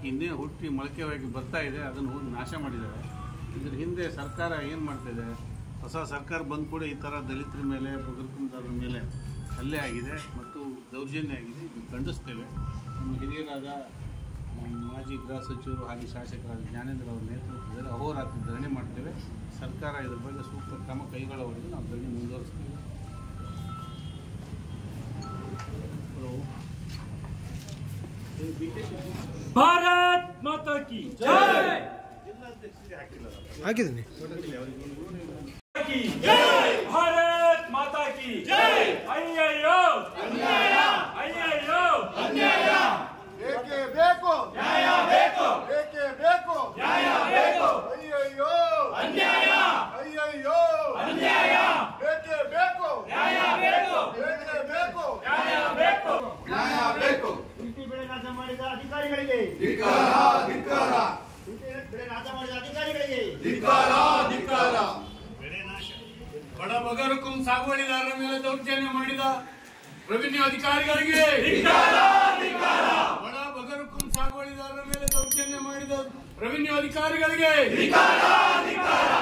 ಹಿಂದೆ ಹುಟ್ಟಿ ಮೊಳಕೆವಾಗಿ ಬರ್ತಾ ಇದೆ ಅದನ್ನು ಹೋಗಿ ನಾಶ ಮಾಡಿದ್ದಾರೆ ಇದ್ರ ಹಿಂದೆ ಸರ್ಕಾರ ಏನು ಮಾಡ್ತಿದೆ ಹೊಸ ಸರ್ಕಾರ ಬಂದ ಕೂಡ ಈ ಥರ ದಲಿತರ ಮೇಲೆ ಬಗರ್ಕುಂದರ ಮೇಲೆ ಹಲ್ಲೆ ಆಗಿದೆ ಮತ್ತು ದೌರ್ಜನ್ಯ ಆಗಿದೆ ಇದು ಖಂಡಿಸ್ತೇವೆ ನಮ್ಮ ಹಿರಿಯರಾದ ನಮ್ಮ ಮಾಜಿ ಗೃಹ ಸಚಿವರು ಹಾಗೆ ಶಾಸಕರಾದ ಜ್ಞಾನೇಂದ್ರ ಅವರ ನೇತೃತ್ವದಲ್ಲಿ ಅಹೋರಾತ್ರಿ ಧರಣಿ ಮಾಡ್ತೇವೆ ಸರ್ಕಾರ ಇದ್ರ ಬಗ್ಗೆ ಸೂಕ್ತ ಕ್ರಮ ಕೈಗೊಳ್ಳೋವರೆಗೂ ನಾವು ಧರಣಿ ಮುಂದುವರಿಸ್ತೀವಿ ಹಲೋ ಭಾರತ್ ಮಾತಾ ಕಿ ಜೈ ಹಾಕಿದ್ದೀನಿ की जय भारत माता की जय अय्यो अन्याय अय्यो अन्याय ಬೇಕೇ ಬೇಕು ನ್ಯಾಯ ಬೇಕು ಬೇಕೇ ಬೇಕು ನ್ಯಾಯ ಬೇಕು ಅಯ್ಯಯ್ಯೋ ಅನ್ಯಾಯ ಅಯ್ಯಯ್ಯೋ ಅನ್ಯಾಯ ಬೇಕೇ ಬೇಕು ನ್ಯಾಯ ಬೇಕು ಬೇಕೇ ಬೇಕು ನ್ಯಾಯ ಬೇಕು ನ್ಯಾಯ ಬೇಕು ಇಂಟಿ ಬೆಳೆ ನಾಶ ಮಾಡಿದ ಅಧಿಕಾರಿಗಳಿಗೆ ಧಿಕ್ಕಾರ ಧಿಕ್ಕಾರ ಇಂಟಿ ಬೆಳೆ ನಾಶ ಮಾಡಿದ ಅಧಿಕಾರಿಗಳಿಗೆ ಧಿಕ್ಕಾರ ಧಿಕ್ಕಾರ ಬಡ ಬಗರಕುಂ ಸಾಗುವಳಿದಾರರ ಮೇಲೆ ದೌರ್ಜನ್ಯ ಮಾಡಿದ ರೆವಿನ್ಯೂ ಅಧಿಕಾರಿಗಳಿಗೆ ಬಡ ಬಗರಕುಂ ಸಾಗುವಳಿದಾರರ ಮೇಲೆ ದೌರ್ಜನ್ಯ ಮಾಡಿದ ರೆವಿನ್ಯೂ ಅಧಿಕಾರಿಗಳಿಗೆ